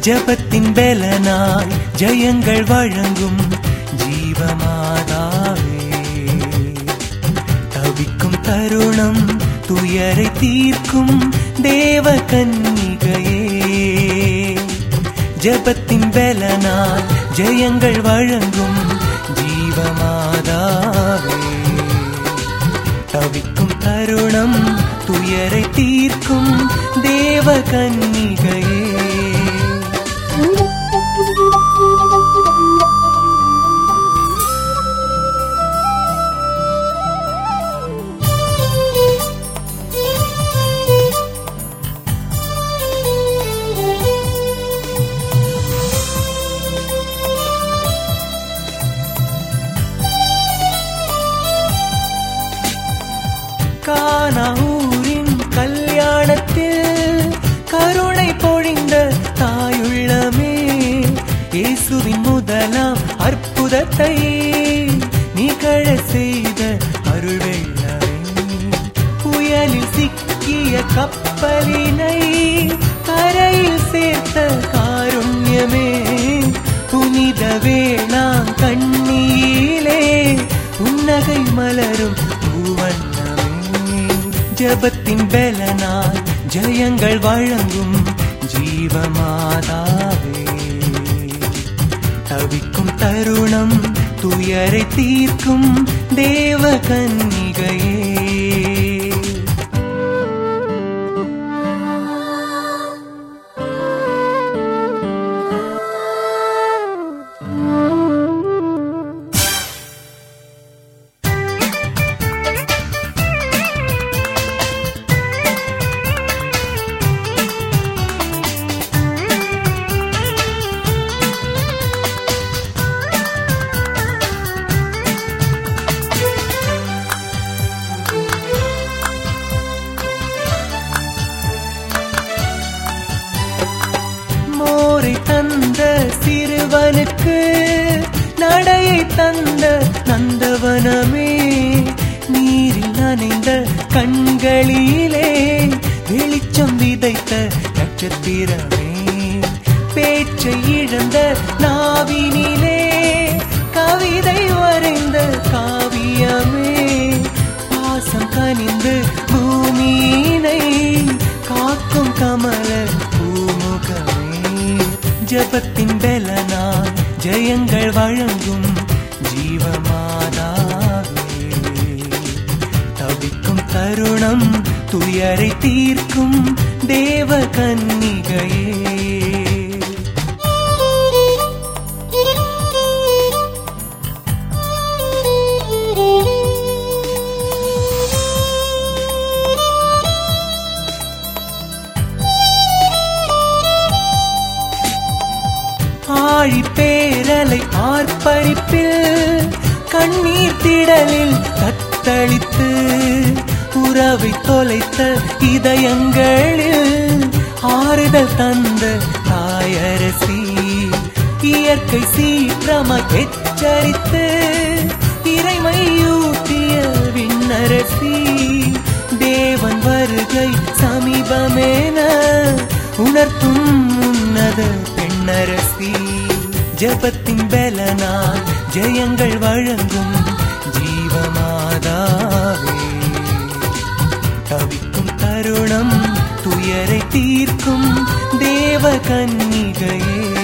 ஜபத்தின் பலனாய் ஜெயங்கள் வழங்கும் ஜீவமாதாவே தவிக்கும் தருணம் துயரை தீர்க்கும் தேவ கன்னிகையே ஜபத்தின் பலனாய் ஜெயங்கள் வழங்கும் ஜீவமாதாவே தவிக்கும் தருணம் துயரை தீர்க்கும் தேவ கன்னிகையே கானாவூரின் கல்யாணத்தில் கருணை பொழிந்த தாயுள்ளமே இயேசுவின் முதலாம் அற்புதத்தை நிகழ செய்த அருள் வெள்ளமே புயலில் சிக்கிய கப்பலினை கரையில் சேர்த்த காருண்யமே புனித வேளாம் கண்ணியிலே புன்னகை மலரும் பூவண்ணமே ஜபத்தின் பலனாய் ஜெயங்கள் வழங்கும் ஜீவமாதாவே தவிக்கும் தருணம் துயரை தீர்க்கும் தேவ கன்னிகையே மோரை தந்த சிறுவனுக்கு நடையை தந்த நந்தவனமே நீரில் நனைந்த கண்களிலே வெளிச்சம் விதைத்த நட்சத்திரமே பேச்சை இழந்த நாவினிலே கவிதை வரைந்த காவியமே பாசம் கனிந்து பூமியினை காக்கும் கமல பூமுகமே ஜபத்தின் பலனாய் ஜெயங்கள் வழங்கும் ஜீவமாதாவே தவிக்கும் தருணம் துயரை தீர்க்கும் தேவ கன்னிகையே ஆழி பேரலை ஆர்ப்பரிப்பில் கண்ணீர் திடலில் தத்தளித்து உறவை தொலைத்த இதயங்களில் ஆறுதல் தந்த தாயரசி இயற்கை சீற்றமாய் எச்சரித்து இறைமையூட்டிய விண்ணரசி தேவன் வருகை சமீபமேன உணர்த்தும் உன்னத பெண்ணரசி ஜபத்தின் பலனால் ஜெயங்கள் வழங்கும் ஜீவமாதாவே தவிக்கும் தருணம் துயரை தீர்க்கும் தேவ கன்னிகையே